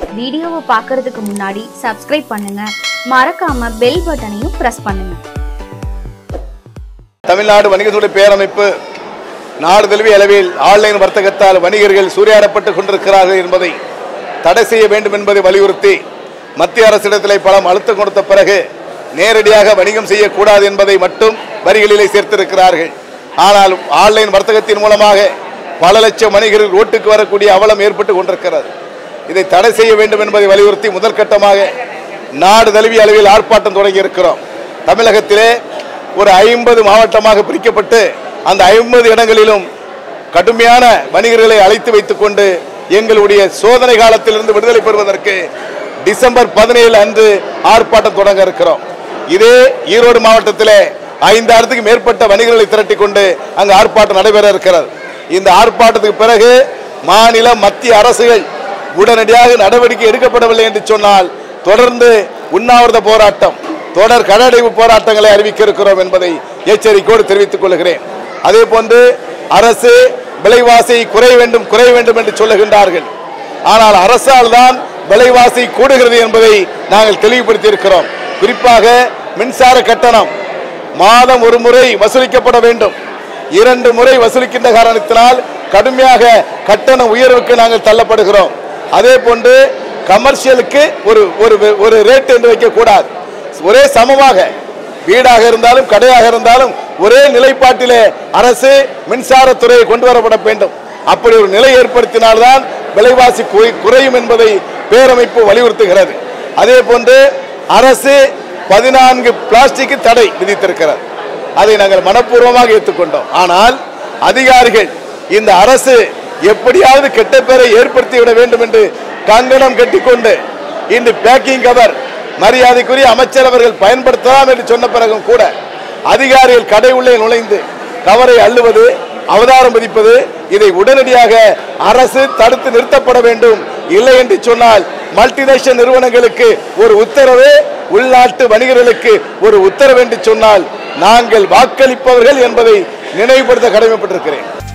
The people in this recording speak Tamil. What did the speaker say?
வீடியோவை பார்க்கறதுக்கு முன்னாடி சப்ஸ்கிரைப் பண்ணுங்க மறக்காம பெல் பட்டனையும் பிரஸ் பண்ணுங்க தமிழ்நாடு வணிகத்துறை பேரமைப்பு நாடு தழுவிய அளவில் ஆன்லைன் வர்த்தகத்தால் வணிகர்கள் சூறையாடப்பட்டுக் கொண்டிருக்கிறார்கள் என்பதை தடை செய்ய வேண்டும் என்பதை வலியுறுத்தி மத்திய அரசிடத்திலே பலம் அழுத்தம் கொடுத்த பிறகு நேரடியாக வணிகம் செய்யக்கூடாது என்பதை மட்டும் வரிகளிலே சேர்த்திருக்கிறார்கள் ஆனால் ஆன்லைன் வர்த்தகத்தின் மூலமாக பல லட்சம் வணிகர்கள் ரோட்டுக்கு வரக்கூடிய அவலம் ஏற்பட்டு கொண்டிருக்கிறது இதை தடை செய்ய வேண்டும் என்பதை வலியுறுத்தி முதற்கட்டமாக நாடு தழுவிய அளவில் ஆர்ப்பாட்டம் தொடங்கி இருக்கிறோம் தமிழகத்திலே ஒரு ஐம்பது மாவட்டமாக பிரிக்கப்பட்டு அந்த ஐம்பது இடங்களிலும் கடுமையான வணிகர்களை அழைத்து வைத்துக் கொண்டு எங்களுடைய சோதனை காலத்திலிருந்து விடுதலை பெறுவதற்கு டிசம்பர் பதினேழு அன்று ஆர்ப்பாட்டம் தொடங்க இருக்கிறோம் இதே ஈரோடு மாவட்டத்திலே ஐந்தாயிரத்துக்கு மேற்பட்ட வணிகர்களை திரட்டி கொண்டு அங்கு ஆர்ப்பாட்டம் நடைபெற இருக்கிறது இந்த ஆர்ப்பாட்டத்துக்கு பிறகு மாநில மத்திய அரசுகள் உடனடியாக நடவடிக்கை எடுக்கப்படவில்லை என்று சொன்னால் தொடர்ந்து உண்ணாவிரத போராட்டம் தொடர் கடடைவு போராட்டங்களை அறிவிக்க இருக்கிறோம் என்பதை எச்சரிக்கையோடு தெரிவித்துக் கொள்கிறேன் அதே போன்று அரசு விலைவாசி குறைய வேண்டும் குறைய வேண்டும் என்று சொல்லுகின்றார்கள் ஆனால் அரசால் தான் விலைவாசி கூடுகிறது என்பதை நாங்கள் தெளிவுபடுத்தி இருக்கிறோம் குறிப்பாக மின்சார கட்டணம் மாதம் ஒரு முறை வசூலிக்கப்பட வேண்டும் இரண்டு முறை வசூலிக்கின்ற காரணத்தினால் கடுமையாக கட்டண உயர்வுக்கு நாங்கள் தள்ளப்படுகிறோம் அதே போன்று கமர்ஷியலுக்கு ஒரு ஒரு ஒரு ரேட் என்று வைக்கக்கூடாது ஒரே சமமாக வீடாக இருந்தாலும் கடையாக இருந்தாலும் ஒரே நிலைப்பாட்டிலே அரசு மின்சாரத்துறையை கொண்டு வரப்பட வேண்டும் அப்படி ஒரு நிலை ஏற்படுத்தினால்தான் விலைவாசி குறை- குறையும் என்பதை பேரமைப்பு வலியுறுத்துகிறது அதே போன்று அரசு பதினான்கு பிளாஸ்டிக் தடை விதித்திருக்கிறது அதை நாங்கள் மனப்பூர்வமாக ஏற்றுக்கொண்டோம் ஆனால் அதிகாரிகள் இந்த அரசு எப்படியாவது கெட்ட பேரை ஏற்படுத்தி விட வேண்டும் என்று கங்கணம் கட்டிக்கொண்டு இந்த பேக்கிங் கவர் மரியாதைக்குரிய அமைச்சர் அவர்கள் பயன்படுத்தலாம் என்று சொன்ன பிறகும் கூட அதிகாரிகள் கடை உள்ளே நுழைந்து கவரை அள்ளுவது அவதாரம் பதிப்பது இதை உடனடியாக அரசு தடுத்து நிறுத்தப்பட வேண்டும் இல்லை என்று சொன்னால் மல்டிநேஷனல் நிறுவனங்களுக்கு ஒரு உத்தரவு உள்நாட்டு வணிகர்களுக்கு ஒரு உத்தரவு என்று சொன்னால் நாங்கள் வாக்களிப்பவர்கள் என்பதை நினைவுபடுத்த கடமைப்பட்டிருக்கிறேன்